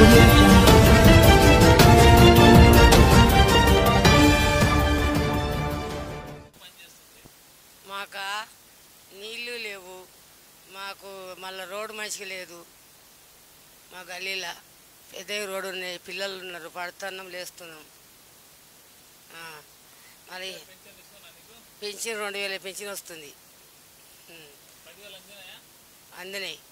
audio jungle. మాక నీళ్ళు లేవు మాకు మళ్ళీ రోడ్డు మంచిగా లేదు మా గల్లీలో పెద్ద రోడ్డు ఉన్నాయి పిల్లలు ఉన్నారు పడుతున్నాం లేస్తున్నాం ఆ, మరి పెన్షన్ రెండు వేల పెన్షన్ వస్తుంది ఉం. అందినాయి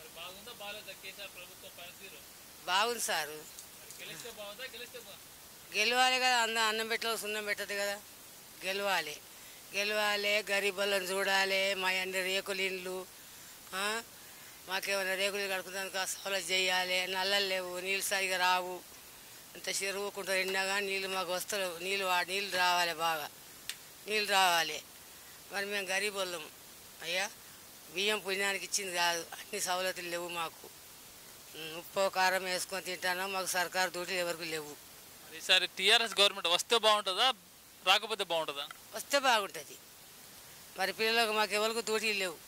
బాగుంది సారు గెలవాలి కదా అన్న అన్నం పెట్టాలి సున్నం పెట్టదు కదా గెలవాలి గెలవాలి గరీబులను చూడాలి మా అన్ని రేకులు ఇండ్లు ఆ? మాకేమైనా రేకులు కడుపుదానికి సౌలభ్యం చేయాలి నల్లలు లేవు నీళ్ళు సరిగా రావు ఇంత చెరువుకుంటూ ఎండా కానీ నీళ్ళు మాకు వస్తలేవు నీళ్ళు వా నీళ్ళు రావాలి బాగా నీళ్ళు రావాలి మరి మేము గరీబులం అయ్యా బియ్యం పుణ్యానికి ఇచ్చింది కాదు అన్ని సౌలతులు లేవు మాకు ఉం, ఉప్పు కారం వేసుకొని తింటాను మాకు సర్కారు డ్యూటీలు ఎవరికి లేవు మరి ఈసారి టీఆర్ఎస్ గవర్నమెంట్ వస్తే బాగుంటుందా రాకపోతే బాగుంటుందా వస్తే బాగుంటుంది మరి పిల్లలకు మాకు ఎవరికి డ్యూటీలు లేవు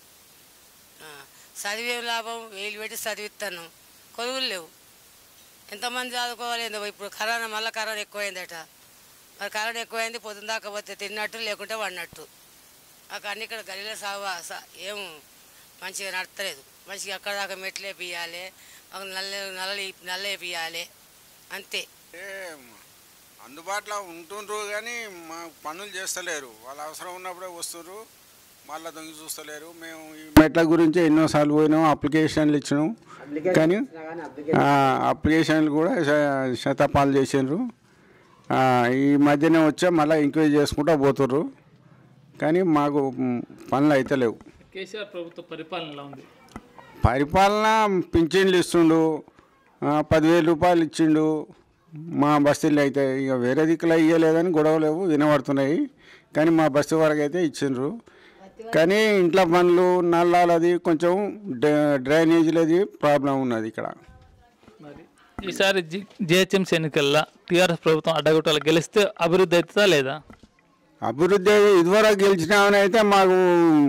ఆ, చదివేం లాభం వేలు పెట్టి చదివిస్తాను కొలువులు లేవు ఎంతమంది చదువుకోవాలి ఏందో ఇప్పుడు కరోనా మళ్ళీ కరోనా ఎక్కువైందట మరి కరోనా ఎక్కువైంది పొద్దున్న దాకా పోతే తిన్నట్టు లేకుంటే వండినట్టు అక్కడ అన్ని ఇక్కడ గలీలో సాగు సా- ఏం మంచిగా నడతలేదు మంచిగా అక్కడ దాకా మెట్లు వేపియాలి మాకు నల్ల నల్ల నల్ల వేపియాలి అంతే ఏ అందుబాటులో ఉంటుండ్రు కానీ మా పనులు చేస్తలేరు వాళ్ళ అవసరం ఉన్నప్పుడే వస్తుర్రు మళ్ళీ దొంగి చూస్తలేరు మేము ఈ మెట్ల గురించి ఎన్నోసార్లు పోయినాం అప్లికేషన్లు ఇచ్చినాం కానీ ఆ, అప్లికేషన్లు కూడా శ- శతపాలు చేసిండ్రు ఆ, ఈ మధ్యనే వచ్చా మళ్ళీ ఎంక్వైరీ చేసుకుంటూ పోతుర్రు కానీ మాకు మ్, పనులు అయితే లేవు కేసీఆర్ ప్రభుత్వ పరిపాలన ఎలా ఉంది పరిపాలన పింఛన్లు ఇస్తుండు ఆ, పదివేల రూపాయలు ఇచ్చిండు మా బస్తీలు అయితే ఇక వేరే దిక్కులు ఇవ్వలేదని గొడవలేవు వినబడుతున్నాయి కానీ మా బస్తీ వరకు అయితే ఇచ్చిండ్రు కానీ ఇంట్లో పనులు నల్లాలది కొంచెం డ్రై- డ్రైనేజీలది ప్రాబ్లం ఉన్నది ఇక్కడ మరి ఈసారి జి జిహెచ్ఎంసీ ఎన్నికల్లో టీఆర్ఎస్ ప్రభుత్వం అడ్డగొట్టాలు గెలిస్తే అభివృద్ధి అవుతుందా లేదా అభివృద్ధి ఇదివరకు గెలిచినామని అయితే మాకు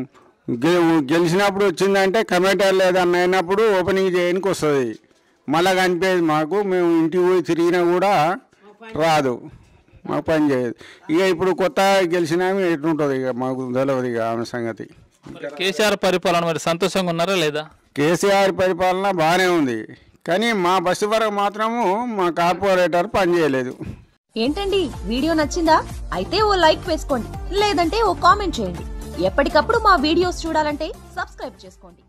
గె- గెలిచినప్పుడు వచ్చిందంటే కమిటీ లేదన్న అయినప్పుడు ఓపెనింగ్ చేయడానికి వస్తుంది మళ్ళా కనిపించేది మాకు మేము ఇంటికి పోయి తిరిగినా కూడా రాదు మాకు పని చేయదు ఇక ఇప్పుడు కొత్త గెలిచినాము ఎట్లుంటుంది ఇక మాకు తెలియదు ఇక ఆమె సంగతి మరి కేసీఆర్ పరిపాలన మరి సంతోషంగా ఉన్నారా లేదా కేసీఆర్ పరిపాలన బాగానే ఉంది కానీ మా బస్సు వరకు మాత్రము మా కార్పొరేటర్ పని చేయలేదు ఏంటండి వీడియో నచ్చిందా అయితే ఓ లైక్ వేసుకోండి లేదంటే ఓ కామెంట్ చేయండి ఎప్పటికప్పుడు మా వీడియోస్ చూడాలంటే సబ్స్క్రైబ్ చేసుకోండి